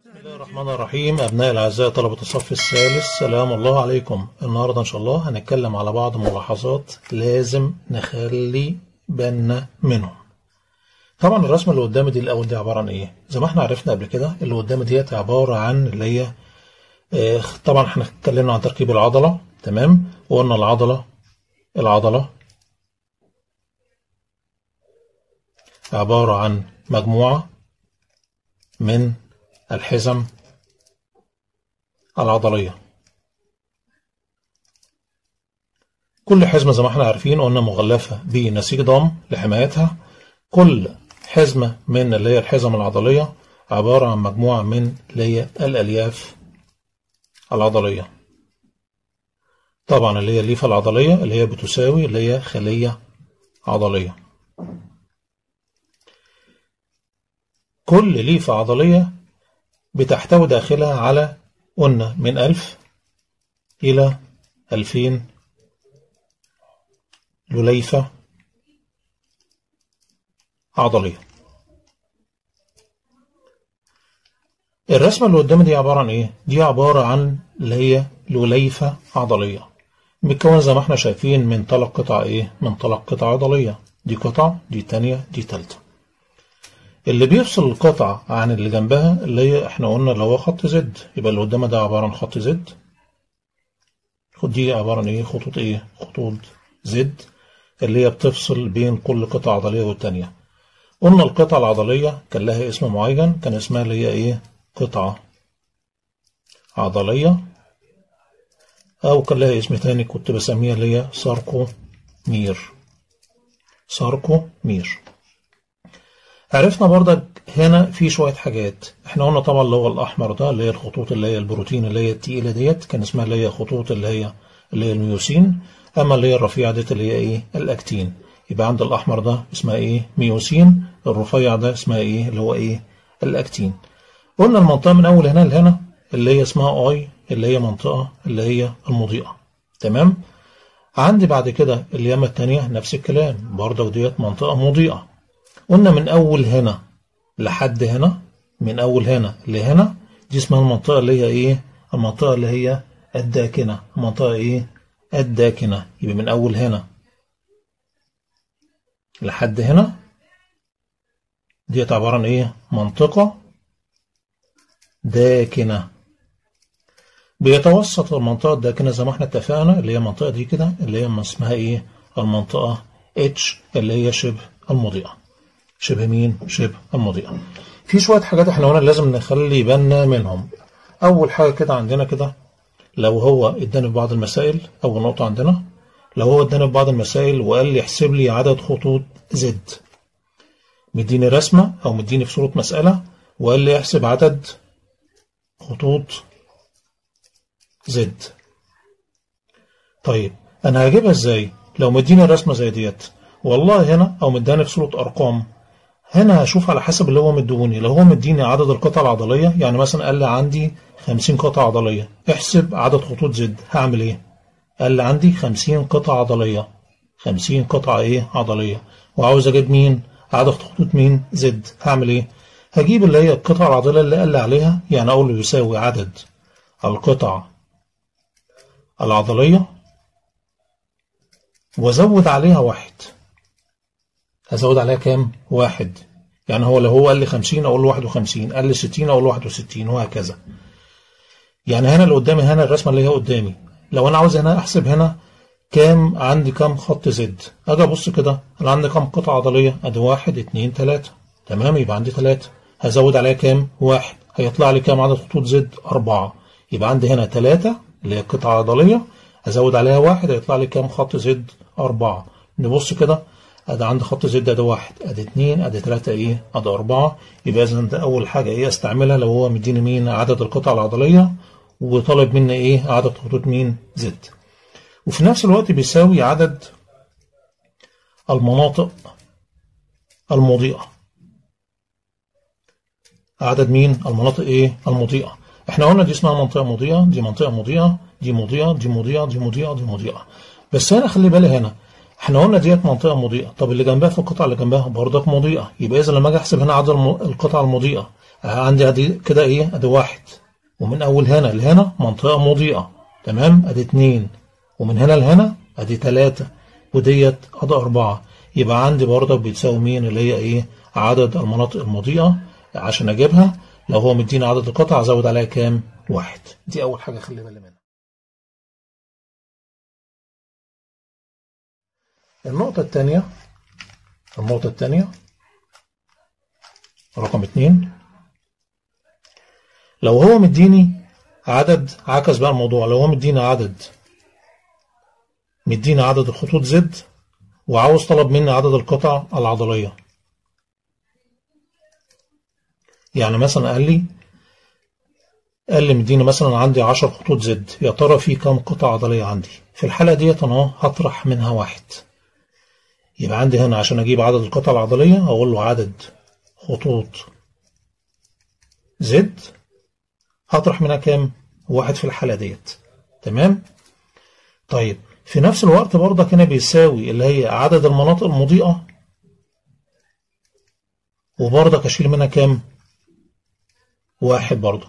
بسم الله الرحمن الرحيم أبناء الأعزاء طلبة الصف الثالث سلام الله عليكم النهاردة إن شاء الله هنتكلم على بعض ملاحظات لازم نخلي بالنا منهم طبعا الرسمة اللي قدامي دي الأول دي عبارة عن إيه زي ما احنا عرفنا قبل كده اللي قدامي ديت عبارة عن اللي هي آه، طبعا احنا اتكلمنا عن تركيب العضلة تمام وقلنا العضلة العضلة عبارة عن مجموعة من الحزم العضلية كل حزمة زي ما احنا عارفين قلنا مغلفة بنسيج ضم لحمايتها كل حزمة من اللي هي الحزم العضلية عبارة عن مجموعة من اللي هي الألياف العضلية طبعا اللي هي الليفة العضلية اللي هي بتساوي اللي هي خلية عضلية كل ليفة عضلية بتحتوي داخلها على قلنا من ألف إلى ألفين لليفة عضلية الرسمة اللي قدامي دي عبارة عن إيه؟ دي عبارة عن اللي هي لليفة عضلية متكون زي ما احنا شايفين من ثلاث قطع إيه؟ من ثلاث قطع عضلية دي قطعة دي تانية دي تالتة اللي بيفصل القطعة عن اللي جنبها اللي هي احنا قلنا اللي هو خط زد يبقى اللي قدامها ده عبارة عن خط زد خد دي عبارة عن ايه خطوط ايه خطوط زد اللي هي بتفصل بين كل قطعة عضلية والتانية قلنا القطعة العضلية كان لها اسم معين كان اسمها اللي هي ايه قطعة عضلية او كان لها اسم تاني كنت بسميها اللي هي ساركو مير ساركو مير عرفنا برضك هنا في شوية حاجات احنا قلنا طبعا اللي هو الأحمر ده اللي هي الخطوط اللي هي البروتين اللي هي التقيلة ديت كان اسمها اللي هي خطوط اللي هي اللي هي الميوسين أما اللي هي الرفيعة ديت اللي هي إيه الأكتين يبقى عند الأحمر ده اسمها إيه ميوسين الرفيع ده اسمها إيه اللي هو إيه الأكتين قلنا المنطقة من أول هنا لهنا اللي هي اسمها أي اللي هي منطقة اللي هي المضيئة تمام عندي بعد كده اليمة التانية نفس الكلام برضك ديت منطقة مضيئة قلنا من أول هنا لحد هنا من أول هنا لهنا دي اسمها المنطقة اللي هي إيه المنطقة اللي هي الداكنة المنطقة إيه الداكنة يبقى من أول هنا لحد هنا ديت عبارة عن إيه منطقة داكنة بيتوسط المنطقة الداكنة زي ما احنا اتفقنا اللي هي المنطقة دي كده اللي هي اسمها إيه المنطقة اتش اللي هي شبه المضيئة شبه مين شبه المضيئة في شوية حاجات احنا هنا لازم نخلي بالنا منهم أول حاجة كده عندنا كده لو هو اداني في بعض المسائل أول نقطة عندنا لو هو اداني في بعض المسائل وقال لي احسب لي عدد خطوط زد مديني رسمة أو مديني في صورة مسألة وقال لي احسب عدد خطوط زد طيب أنا هجيبها ازاي لو مديني رسمة زي ديت والله هنا أو مداني في صورة أرقام هنا هشوف على حسب اللي هو مديوني لو هو مديني عدد القطع العضلية يعني مثلا قال لي عندي 50 قطعة عضلية احسب عدد خطوط زد هعمل ايه قال لي عندي 50 قطعة عضلية 50 قطعة ايه عضلية وعاوز اجيب مين عدد خطوط مين زد هعمل ايه هجيب اللي هي القطعة العضلية اللي قال لي عليها يعني اقول له يساوي عدد القطع العضلية وازود عليها واحد هزود عليها كام؟ واحد يعني هو لو هو قال لي 50 اقول له 51 قال لي 60 اقول له 61 وهكذا يعني هنا اللي قدامي هنا الرسمه اللي هي قدامي لو انا عاوز هنا احسب هنا كام عندي كام خط زد اجي ابص كده انا عندي كام قطعه عضليه ادي 1 2 3 تمام يبقى عندي 3 هزود عليها كام؟ واحد هيطلع لي كام عدد خطوط زد؟ أربعة يبقى عندي هنا 3 اللي هي قطعه عضليه ازود عليها واحد هيطلع لي كام خط زد؟ أربعة نبص كده ادي عندي خط زد ادي واحد ادي اتنين ادي تلاتة ايه ادي اربعة يبقى اذا ده اول حاجة ايه استعملها لو هو مديني مين عدد القطع العضلية وطالب مني ايه عدد خطوط مين زد وفي نفس الوقت بيساوي عدد المناطق المضيئة عدد مين المناطق ايه المضيئة احنا قلنا دي اسمها منطقة مضيئة دي منطقة مضيئة دي مضيئة دي مضيئة دي مضيئة دي مضيئة بس هنا خلي بالي هنا احنا قلنا ديت منطقة مضيئة طب اللي جنبها في القطعة اللي جنبها برضك مضيئة يبقى إذا لما أجي أحسب هنا عدد الم- القطع المضيئة عندي ادي كده ايه ادي واحد ومن اول هنا لهنا منطقة مضيئة تمام ادي اتنين ومن هنا لهنا ادي تلاتة وديت ادي اربعة يبقى عندي برضك بتساوي مين اللي هي ايه عدد المناطق المضيئة عشان اجيبها لو هو مديني عدد القطع ازود عليها كام واحد دي اول حاجة خلي بالي منها النقطة الثانية النقطة الثانية رقم اتنين لو هو مديني عدد عكس بقى الموضوع لو هو مديني عدد مديني عدد الخطوط زد وعاوز طلب مني عدد القطع العضلية يعني مثلا قال لي قال لي مديني مثلا عندي 10 خطوط زد يا ترى في كام قطعة عضلية عندي في الحالة ديت انا هطرح منها واحد يبقى عندي هنا عشان اجيب عدد القطع العضلية اقول له عدد خطوط زد هطرح منها كام واحد في الحالة ديت تمام طيب في نفس الوقت برضك هنا بيساوي اللي هي عدد المناطق المضيئة وبرضك اشيل منها كام واحد برضك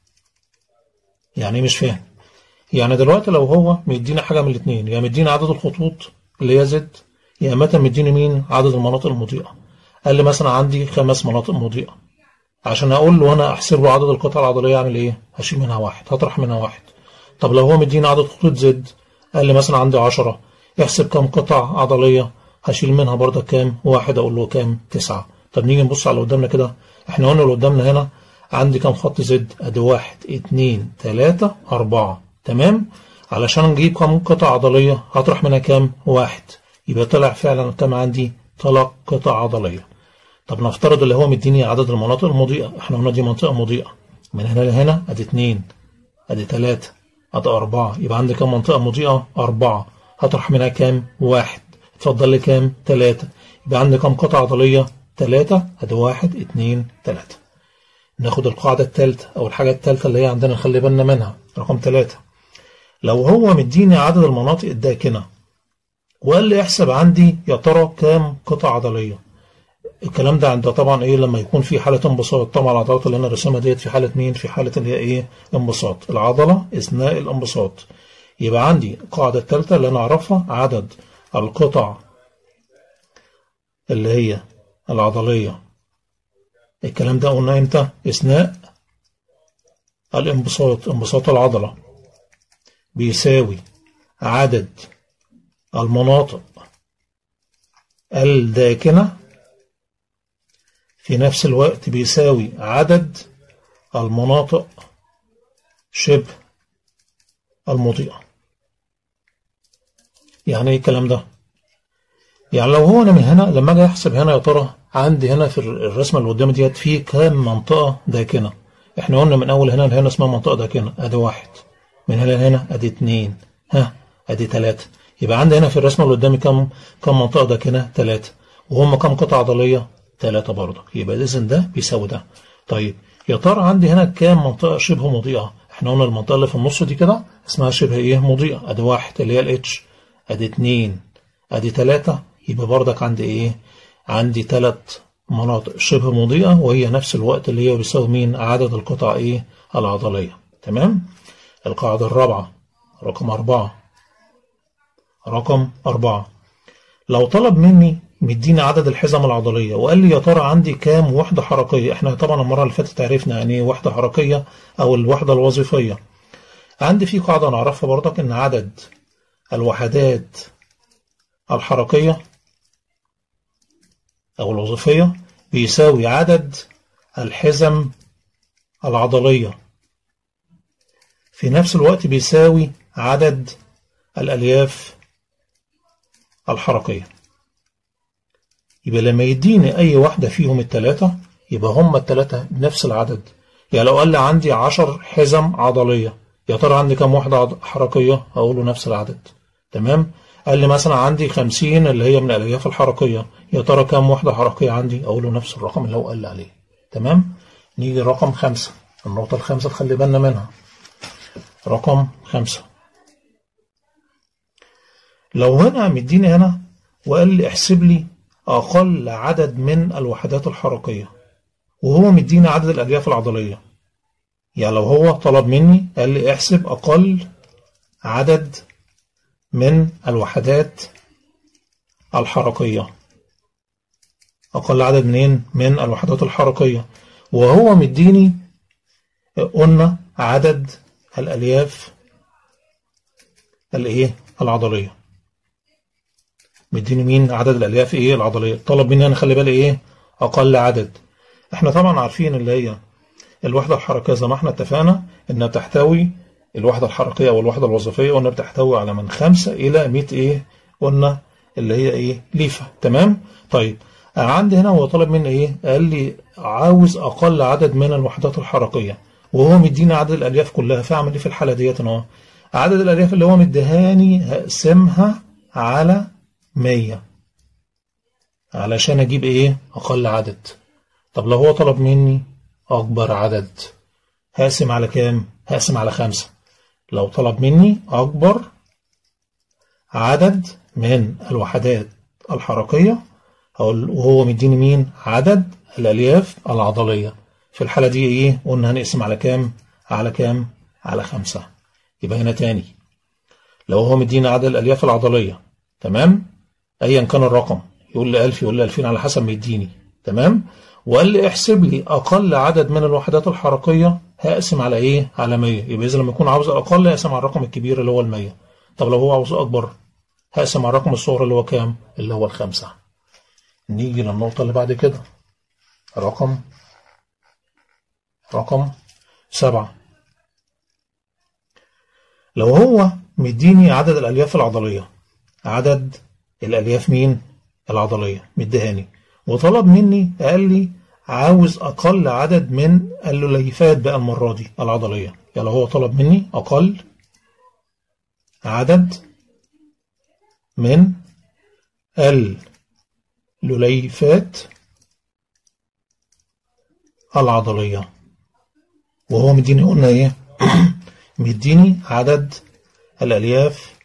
يعني مش فاهم يعني دلوقتي لو هو مدينا حاجة من الاثنين يا مدينا عدد الخطوط اللي هي زد يا متى مديني مين عدد المناطق المضيئة قال لي مثلا عندي خمس مناطق مضيئة عشان اقول له انا احسب له عدد القطع العضلية اعمل ايه هشيل منها واحد هطرح منها واحد طب لو هو مديني عدد خطوط زد قال لي مثلا عندي عشرة احسب كام قطع عضلية هشيل منها برضه كام واحد اقول له كام تسعة طب نيجي نبص على اللي قدامنا كده احنا قلنا اللي قدامنا هنا عندي كام خط زد ادي واحد اتنين تلاتة اربعة تمام علشان نجيب كام قطع عضلية هطرح منها كام واحد يبقى طلع فعلا كام عندي ثلاث قطع عضلية طب نفترض اللي هو مديني عدد المناطق المضيئة احنا قلنا دي منطقة مضيئة من هنا لهنا ادي اتنين ادي تلاتة ادي اربعة يبقى عندي كام منطقة مضيئة اربعة هطرح منها كام واحد اتفضل لي كام تلاتة يبقى عندي كام قطعة عضلية تلاتة ادي واحد اتنين تلاتة ناخد القاعدة التالتة او الحاجة التالتة اللي هي عندنا نخلي بالنا منها رقم تلاتة لو هو مديني عدد المناطق الداكنة وقال لي احسب عندي يا ترى كام قطعة عضلية الكلام ده عند طبعا ايه لما يكون في حالة انبساط طبعا العضلات اللي انا رسمها ديت في حالة مين في حالة اللي هي ايه انبساط العضلة اثناء الانبساط يبقى عندي القاعدة الثالثة اللي انا اعرفها عدد القطع اللي هي العضلية الكلام ده قلنا امتى اثناء الانبساط انبساط العضلة بيساوي عدد المناطق الداكنة في نفس الوقت بيساوي عدد المناطق شبه المضيئة يعني ايه الكلام ده يعني لو هو انا من هنا لما اجي احسب هنا يا ترى عندي هنا في الرسمه اللي قدامي ديت في كام منطقه داكنه احنا قلنا من اول هنا لهنا اسمها منطقه داكنه ادي واحد من هنا لهنا ادي اتنين ها ادي تلاته يبقى عندي هنا في الرسمه اللي قدامي كام كام منطقه داكنه تلاته وهم كام قطعه عضليه تلاته برضه يبقى اذا ده بيساوي ده طيب يا ترى عندي هنا كام منطقه شبه مضيئه احنا قلنا المنطقه اللي في النص دي كده اسمها شبه ايه مضيئه ادي واحد اللي هي الاتش ادي اتنين ادي تلاته يبقى بردك عندي ايه عندي تلات مناطق شبه مضيئة وهي نفس الوقت اللي هي بيساوي مين عدد القطع ايه العضلية تمام القاعدة الرابعة رقم أربعة رقم أربعة لو طلب مني مديني عدد الحزم العضلية وقال لي يا ترى عندي كام وحدة حركية احنا طبعا المرة اللي فاتت عرفنا يعني ايه وحدة حركية او الوحدة الوظيفية عندي في قاعدة نعرفها برضك ان عدد الوحدات الحركية أو الوظيفية بيساوي عدد الحزم العضلية في نفس الوقت بيساوي عدد الألياف الحركية يبقى لما يديني أي واحدة فيهم التلاتة يبقى هم التلاتة بنفس العدد يعني لو قال لي عندي عشر حزم عضلية يا ترى عندي كم واحدة حركية أقوله نفس العدد تمام قال لي مثلا عندي 50 اللي هي من الالياف الحركيه يا ترى كام وحده حركيه عندي اقول له نفس الرقم اللي هو قال لي عليه تمام نيجي رقم خمسة النقطة الخامسة تخلي بالنا منها رقم خمسة لو هنا مديني هنا وقال لي احسب لي أقل عدد من الوحدات الحركية وهو مديني عدد الألياف العضلية يعني لو هو طلب مني قال لي احسب أقل عدد من الوحدات الحركية أقل عدد منين من الوحدات الحركية وهو مديني قلنا عدد الألياف الايه العضلية مديني مين عدد الألياف ايه العضلية طلب مني أنا خلي بالي ايه أقل عدد احنا طبعا عارفين اللي هي الوحدة الحركية زي ما احنا اتفقنا انها بتحتوي الوحدة الحركية او الوحدة الوظيفية قلنا بتحتوي على من خمسة الى 100 ايه قلنا اللي هي ايه ليفة تمام طيب انا عندي هنا هو طالب مني ايه قال لي عاوز اقل عدد من الوحدات الحركية وهو مديني عدد الالياف كلها فاعمل ايه في الحالة ديت اهو عدد الالياف اللي هو مديهاني هقسمها على 100 علشان اجيب ايه اقل عدد طب لو هو طلب مني أكبر عدد هقسم على كام؟ هقسم على خمسة لو طلب مني أكبر عدد من الوحدات الحركية وهو مديني مين؟ عدد الألياف العضلية في الحالة دي إيه؟ قلنا هنقسم على كام؟ على كام؟ على خمسة يبقى هنا تاني لو هو مديني عدد الألياف العضلية تمام؟ أيا كان الرقم يقول لي 1000 يقول لي 2000 على حسب ما يديني تمام؟ وقال لي احسب لي اقل عدد من الوحدات الحركيه هقسم على ايه على 100 يبقى اذا لما يكون عاوز اقل هقسم على الرقم الكبير اللي هو ال 100 طب لو هو عاوز اكبر هقسم على الرقم الصغير اللي هو كام اللي هو الخمسة نيجي للنقطه اللي بعد كده رقم رقم سبعة لو هو مديني عدد الالياف العضليه عدد الالياف مين العضليه مديهاني وطلب مني قال لي عاوز أقل عدد من اللوليفات بقى المرة دي العضلية يعني هو طلب مني أقل عدد من اللوليفات العضلية وهو مديني قلنا ايه مديني عدد الألياف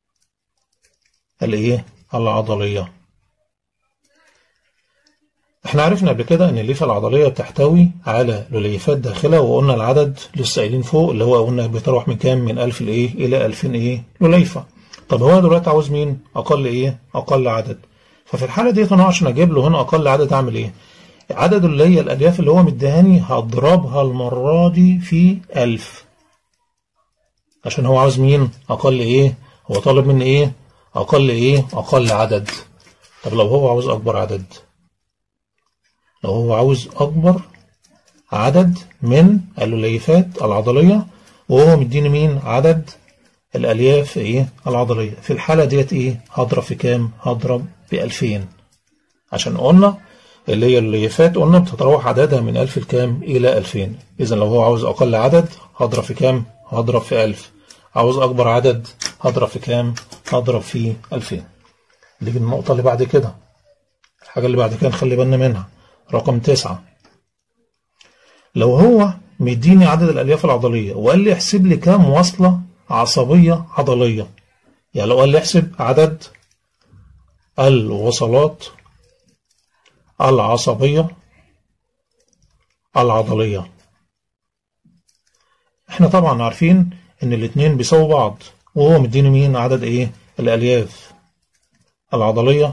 الايه العضلية احنا عرفنا قبل كده ان الليفة العضلية بتحتوي على لوليفات داخلة وقلنا العدد لسه قايلين فوق اللي هو قلنا بيتراوح من كام من 1000 لايه الى 2000 ايه لوليفة طب هو دلوقتي عاوز مين اقل ايه اقل عدد ففي الحالة دي انا عشان اجيب له هنا اقل عدد اعمل ايه عدد اللي هي الالياف اللي هو مديهاني هضربها المرة دي في 1000 عشان هو عاوز مين اقل ايه هو طالب مني ايه اقل ايه اقل عدد طب لو هو عاوز اكبر عدد لو هو عاوز أكبر عدد من اللوليفات العضلية وهو مديني مين عدد الألياف إيه العضلية في الحالة ديت إيه هضرب في كام هضرب في 2000 عشان قلنا اللي هي الليفات قلنا بتتراوح عددها من 1000 لكام إلى 2000 إذا لو هو عاوز أقل عدد هضرب في كام هضرب في 1000 عاوز أكبر عدد هضرب في كام هضرب في 2000 نيجي النقطة اللي بعد كده الحاجة اللي بعد كده نخلي بالنا منها رقم تسعة لو هو مديني عدد الألياف العضلية وقال لي احسب لي كام وصلة عصبية عضلية يعني لو قال لي احسب عدد الوصلات العصبية العضلية احنا طبعا عارفين ان الاتنين بيساووا بعض وهو مديني مين عدد ايه الألياف العضلية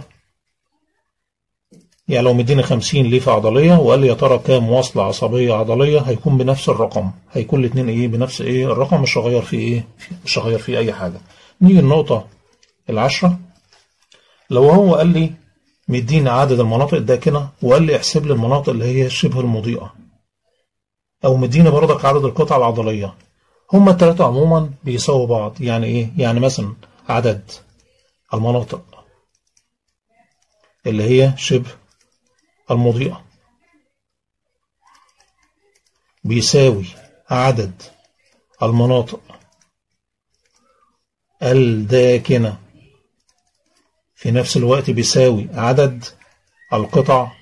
يعني لو مديني 50 ليفة عضلية وقال لي يا ترى كام وصلة عصبية عضلية هيكون بنفس الرقم هيكون الاثنين ايه بنفس ايه الرقم مش هغير فيه ايه مش هغير فيه اي حاجة نيجي النقطة العشرة لو هو قال لي مديني عدد المناطق الداكنة وقال لي احسب لي المناطق اللي هي شبه المضيئة او مديني برضك عدد القطع العضلية هما الثلاثة عموما بيساووا بعض يعني ايه يعني مثلا عدد المناطق اللي هي شبه المضيئة بيساوي عدد المناطق الداكنة في نفس الوقت بيساوي عدد القطع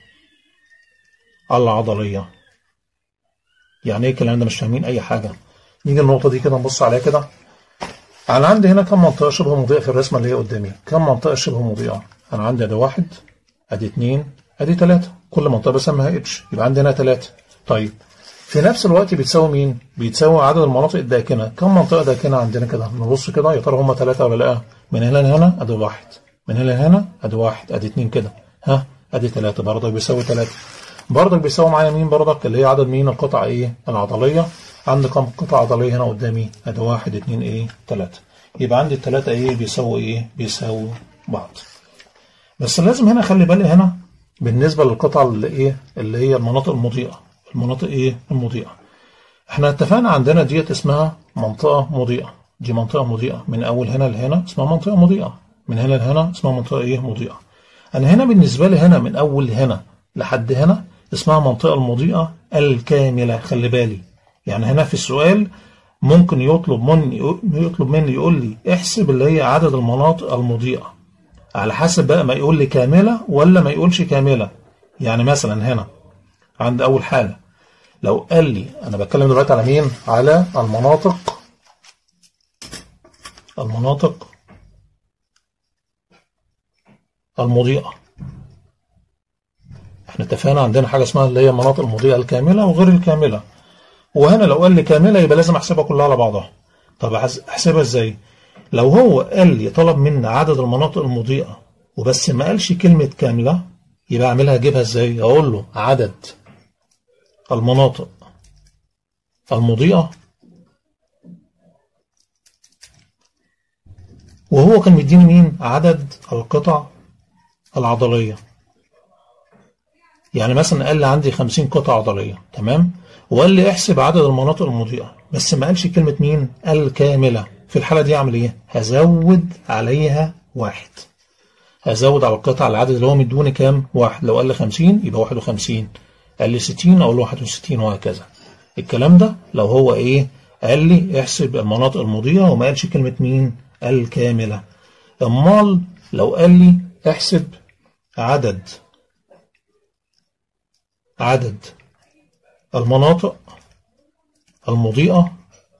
العضلية يعني ايه الكلام ده مش فاهمين اي حاجة نيجي النقطة دي كده نبص عليها كده انا عندي هنا كم منطقة شبه مضيئة في الرسمة اللي هي قدامي كم منطقة شبه مضيئة انا عندي ادي واحد ادي اتنين ادي 3 كل منطقه بسميها اتش يبقى عندنا 3 طيب في نفس الوقت بتساوي مين بتساوي عدد المناطق الداكنه كم منطقه داكنه عندنا كده نبص كده يا ترى هم 3 ولا لا من هنا لهنا ادي واحد من هنا لهنا ادي واحد ادي 2 كده ها ادي 3 برضك بيساوي 3 برضك بيساوي معايا مين برضك اللي هي عدد مين القطع ايه العضليه عندي كم قطعه عضليه هنا قدامي ادي 1 2 ايه 3 يبقى عندي الثلاثه ايه بيساووا ايه بيساووا بعض بس لازم هنا خلي بالي هنا بالنسبه للقطع اللي ايه اللي هي المناطق المضيئه المناطق ايه المضيئه احنا اتفقنا عندنا ديت اسمها منطقه مضيئه دي منطقه مضيئه من اول هنا لهنا اسمها منطقه مضيئه من هنا لهنا اسمها منطقه ايه مضيئه انا هنا بالنسبه لي هنا من اول هنا لحد هنا اسمها منطقه المضيئه الكامله خلي بالي يعني هنا في السؤال ممكن يطلب مني يطلب مني يقول لي احسب اللي هي عدد المناطق المضيئه على حسب بقى ما يقول لي كامله ولا ما يقولش كامله يعني مثلا هنا عند اول حاله لو قال لي انا بتكلم دلوقتي على مين على المناطق المناطق المضيئه احنا اتفقنا عندنا حاجه اسمها اللي هي المناطق المضيئه الكامله وغير الكامله وهنا لو قال لي كامله يبقى لازم احسبها كلها على بعضها طب احسبها ازاي لو هو قال لي طلب مني عدد المناطق المضيئه وبس ما قالش كلمه كامله يبقى اعملها اجيبها ازاي اقول له عدد المناطق المضيئه وهو كان مديني مين عدد القطع العضليه يعني مثلا قال لي عندي 50 قطعه عضليه تمام وقال لي احسب عدد المناطق المضيئه بس ما قالش كلمه مين الكامله في الحاله دي اعمل ايه هزود عليها واحد هزود على القطع العدد اللي هو مدوني كام واحد لو قال لي 50 يبقى 51 قال لي 60 اقول له 61 وهكذا الكلام ده لو هو ايه قال لي احسب المناطق المضيئه وما قالش كلمه مين الكامله امال لو قال لي احسب عدد عدد المناطق المضيئة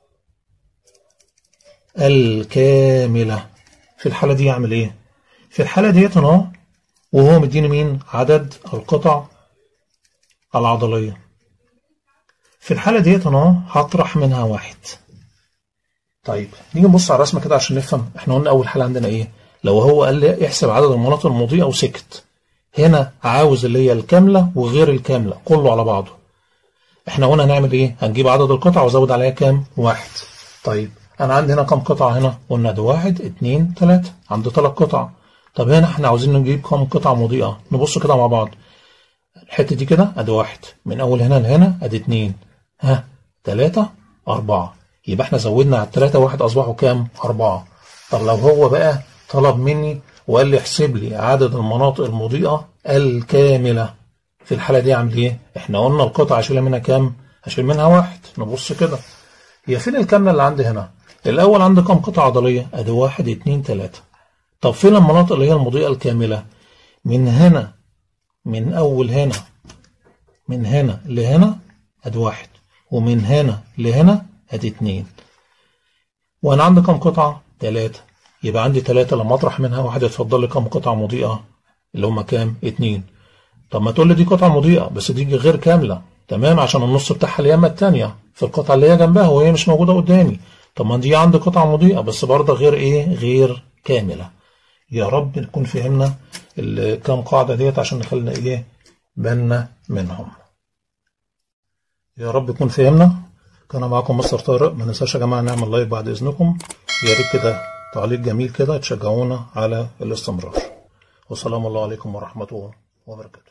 الكاملة في الحالة دي يعمل ايه في الحالة ديت انا وهو مديني مين عدد القطع العضلية في الحالة ديت انا هطرح منها واحد طيب نيجي نبص على الرسمة كده عشان نفهم احنا قلنا اول حالة عندنا ايه لو هو قال لي احسب عدد المناطق المضيئة وسكت هنا عاوز اللي هي الكاملة وغير الكاملة كله على بعضه احنا قلنا هنعمل ايه هنجيب عدد القطع وازود عليها كام واحد طيب انا عندي هنا كام قطعة هنا قلنا ده واحد اتنين تلاتة عندي تلات قطع طب هنا احنا عاوزين نجيب كام قطعة مضيئة نبص كده مع بعض الحتة دي كده ادي واحد من اول هنا لهنا ادي اتنين ها تلاتة اربعة يبقى احنا زودنا على التلاتة واحد اصبحوا كام اربعة طب لو هو بقى طلب مني وقال لي احسب لي عدد المناطق المضيئة الكاملة في الحالة دي اعمل ايه احنا قلنا القطعة اشيل منها كام اشيل منها واحد نبص كده هي فين الكاملة اللي عندي هنا الاول عندي كام قطعة عضلية ادي واحد اتنين تلاتة طب فين المناطق اللي هي المضيئة الكاملة من هنا من اول هنا من هنا لهنا ادي واحد ومن هنا لهنا ادي اتنين وانا عندي كام قطعة تلاتة يبقى عندي تلاتة لما اطرح منها واحد يتفضل لي كام قطعة مضيئة اللي هما كام اتنين طب ما تقول لي دي قطعة مضيئة بس دي غير كاملة تمام عشان النص بتاعها اليمة التانية في القطعة اللي هي جنبها وهي مش موجودة قدامي طب ما دي عندي قطعة مضيئة بس برضه غير ايه غير كاملة يا رب نكون فهمنا الكام قاعدة ديت عشان نخلينا ايه بالنا منهم يا رب يكون فهمنا كان معاكم مستر طارق ما ننساش يا جماعة نعمل لايك بعد اذنكم يا ريت كده تعليق جميل كده تشجعونا على الاستمرار والسلام الله عليكم ورحمة الله وبركاته